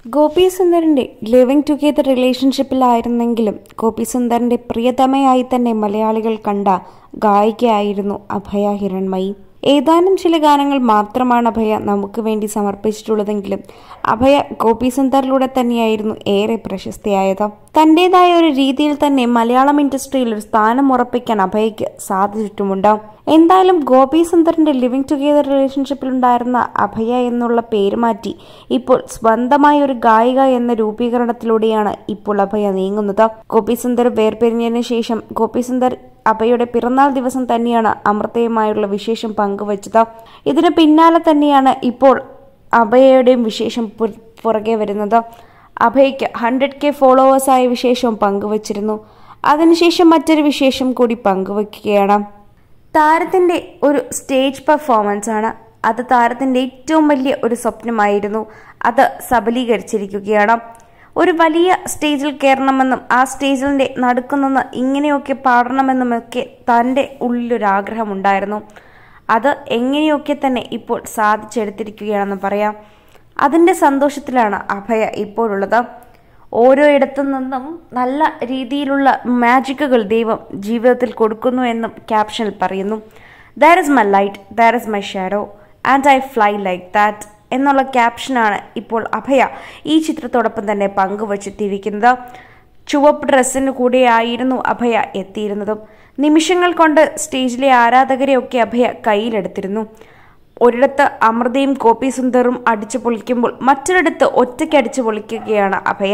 ഗോപി സുന്ദറിന്റെ living together റിലേഷൻഷിപ്പിലായിരുന്നെങ്കിലും ഗോപി സുന്ദറിന്റെ പ്രിയതമയായി തന്നെ മലയാളികൾ കണ്ട ഗായികയായിരുന്നു അഭയ ഹിരൺമയി ഏതാനും ചില ഗാനങ്ങൾ മാത്രമാണ് അഭയ നമുക്ക് വേണ്ടി സമർപ്പിച്ചിട്ടുള്ളതെങ്കിലും അഭയ ഗോപി സുന്ദറിലൂടെ തന്നെയായിരുന്നു ഏറെ പ്രശസ്തിയായത് തന്റേതായ ഒരു രീതിയിൽ തന്നെ മലയാളം ഇൻഡസ്ട്രിയിൽ ഒരു സ്ഥാനം ഉറപ്പിക്കാൻ അഭയയ്ക്ക് സാധിച്ചിട്ടുമുണ്ട് എന്തായാലും ഗോപി സുന്ദറിന്റെ ലിവിംഗ് ടുഗെദർ റിലേഷൻഷിപ്പിലുണ്ടായിരുന്ന അഭയ എന്നുള്ള പേര് മാറ്റി ഇപ്പോൾ സ്വന്തമായ ഒരു ഗായിക എന്ന രൂപീകരണത്തിലൂടെയാണ് ഇപ്പോൾ അഭയ നീങ്ങുന്നത് ഗോപി സുന്ദർ വേർപിരിഞ്ഞതിന് ശേഷം ഗോപി സുന്ദർ അഭയുടെ പിറന്നാൾ ദിവസം തന്നെയാണ് അമൃതയുമായുള്ള വിശേഷം പങ്കുവച്ചത് ഇതിന് പിന്നാലെ തന്നെയാണ് ഇപ്പോൾ അഭയയുടെയും വിശേഷം പുറ- പുറകെ വരുന്നത് അഭയ്ക്ക് ഹൺഡ്രഡ് കെ ഫോളോവേഴ്സായ വിശേഷവും പങ്കുവച്ചിരുന്നു അതിനുശേഷം മറ്റൊരു വിശേഷം കൂടി പങ്കുവയ്ക്കുകയാണ് താരത്തിന്റെ ഒരു സ്റ്റേജ് പെർഫോമൻസ് ആണ് അത് താരത്തിന്റെ ഏറ്റവും വലിയ ഒരു സ്വപ്നമായിരുന്നു അത് സബലീകരിച്ചിരിക്കുകയാണ് ഒരു വലിയ സ്റ്റേജിൽ കയറണമെന്നും ആ സ്റ്റേജിന്റെ നടുക്കുനിന്ന് ഇങ്ങനെയൊക്കെ പാടണമെന്നുമൊക്കെ തൻ്റെ ഉള്ളിലൊരാഗ്രഹമുണ്ടായിരുന്നു അത് എങ്ങനെയൊക്കെ തന്നെ ഇപ്പോൾ സാധിച്ചെടുത്തിരിക്കുകയാണെന്ന് പറയാം അതിൻ്റെ സന്തോഷത്തിലാണ് അഭയ ഇപ്പോഴുള്ളത് ഓരോ ഇടത്തു നിന്നും നല്ല രീതിയിലുള്ള മാജിക്കുകൾ ദൈവം ജീവിതത്തിൽ കൊടുക്കുന്നു എന്നും ക്യാപ്ഷനിൽ പറയുന്നു there is my light there is my shadow and I fly like that എന്നുള്ള ക്യാപ്ഷനാണ് ഇപ്പോൾ അഭയ ഈ ചിത്രത്തോടൊപ്പം തന്നെ പങ്കുവച്ചെത്തിയിരിക്കുന്നത് ചുവപ്പ് ഡ്രസ്സിന് കൂടെയായിരുന്നു അഭയ എത്തിയിരുന്നതും നിമിഷങ്ങൾ കൊണ്ട് സ്റ്റേജിലെ ആരാധകരെയൊക്കെ അഭയ കയ്യിലെടുത്തിരുന്നു ഒരിടത്ത് അമൃതയും കോപ്പി സുന്ദറും അടിച്ചു പൊളിക്കുമ്പോൾ മറ്റൊരിടത്ത് ഒറ്റയ്ക്ക് അടിച്ചു പൊളിക്കുകയാണ് അഭയ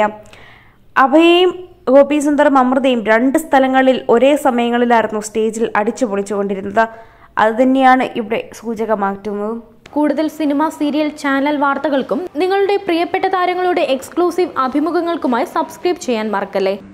അഭയയും ഗോപി സുന്ദറും അമൃതയും രണ്ട് സ്ഥലങ്ങളിൽ ഒരേ സമയങ്ങളിലായിരുന്നു സ്റ്റേജിൽ അടിച്ചു പൊളിച്ചുകൊണ്ടിരുന്നത് അതുതന്നെയാണ് ഇവിടെ സൂചകമാറ്റുന്നതും കൂടുതൽ സിനിമ സീരിയൽ ചാനൽ വാർത്തകൾക്കും നിങ്ങളുടെ പ്രിയപ്പെട്ട താരങ്ങളുടെ എക്സ്ക്ലൂസീവ് അഭിമുഖങ്ങൾക്കുമായി സബ്സ്ക്രൈബ് ചെയ്യാൻ മറക്കല്ലേ